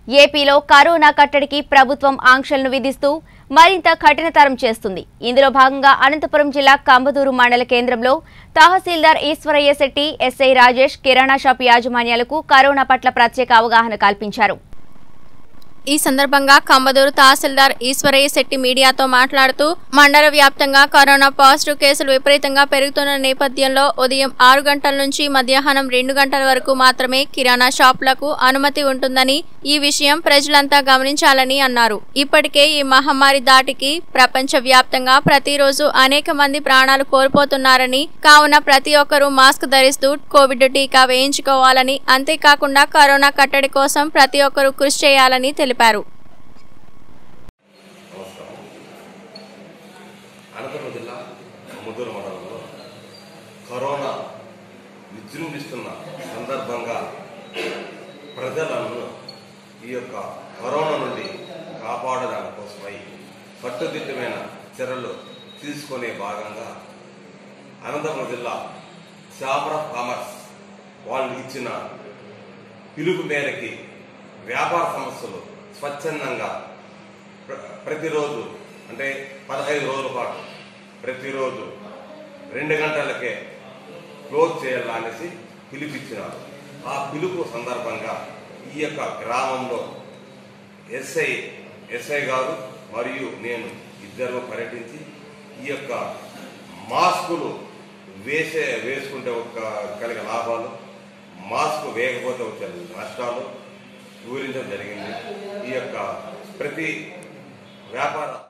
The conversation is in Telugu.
ఏపీలో కరోనా కట్టడికి ప్రభుత్వం ఆంక్షలను విధిస్తూ మరింత కఠినతరం చేస్తుంది ఇందులో భాగంగా అనంతపురం జిల్లా కంబదూరు మండల కేంద్రంలో తహసీల్దార్ ఈశ్వరయ్య శెట్టి ఎస్ఐ రాజేష్ కిరాణా షాప్ యాజమాన్యాలకు కరోనా పట్ల ప్రత్యేక అవగాహన కల్పించారు ఈ సందర్భంగా కంబదూరు తహసీల్దార్ ఈశ్వరయ్య శెట్టి మీడియాతో మాట్లాడుతూ మండల వ్యాప్తంగా కరోనా పాజిటివ్ కేసులు విపరీతంగా పెరుగుతున్న నేపథ్యంలో ఉదయం ఆరు గంటల నుంచి మధ్యాహ్నం రెండు గంటల వరకు మాత్రమే కిరాణా షాపులకు అనుమతి ఉంటుందని ఈ విషయం ప్రజలంతా గమనించాలని అన్నారు ఇప్పటికే ఈ మహమ్మారి దాటికి ప్రపంచ వ్యాప్తంగా ప్రతిరోజు అనేక మంది ప్రాణాలు కోల్పోతున్నారని కావున ప్రతి ఒక్కరూ మాస్క్ ధరిస్తూ కోవిడ్ టీకా వేయించుకోవాలని అంతేకాకుండా కరోనా కట్టడి కోసం ప్రతి ఒక్కరూ కృషి చేయాలని తెలిపారు అనంతపురం జిల్లా ముద్దూరు మండలంలో కరోనా విజృంభిస్తున్న సందర్భంగా ప్రజలను ఈ యొక్క కరోనా నుండి కాపాడడానికి కోసమై కట్టుదిట్టమైన చర్యలు తీసుకునే భాగంగా అనంతపురం జిల్లా ఛాంబర్ ఆఫ్ కామర్స్ వాళ్ళు ఇచ్చిన పిలుపు మేరకి వ్యాపార సంస్థలు స్వచ్ఛందంగా ప్ర- ప్రతిరోజు అంటే పదహైదు రోజుల పాటు ప్రతిరోజు రెండు గంటలకే క్లోజ్ చేయాలా అనేసి పిలుపిచ్చినారు ఆ పిలుపు సందర్భంగా ఈ యొక్క గ్రామంలో ఎస్ఐ ఎస్ఐ గారు మరియు నేను ఇద్దరు పర్యటించి ఈ యొక్క మాస్కులు వేసే వేసుకుంటే ఒక కలిగే లాభాలు మాస్క్ వేయకపోతే వచ్చే నష్టాలు వివరించడం జరిగింది ఈ యొక్క ప్రతి వ్యాపార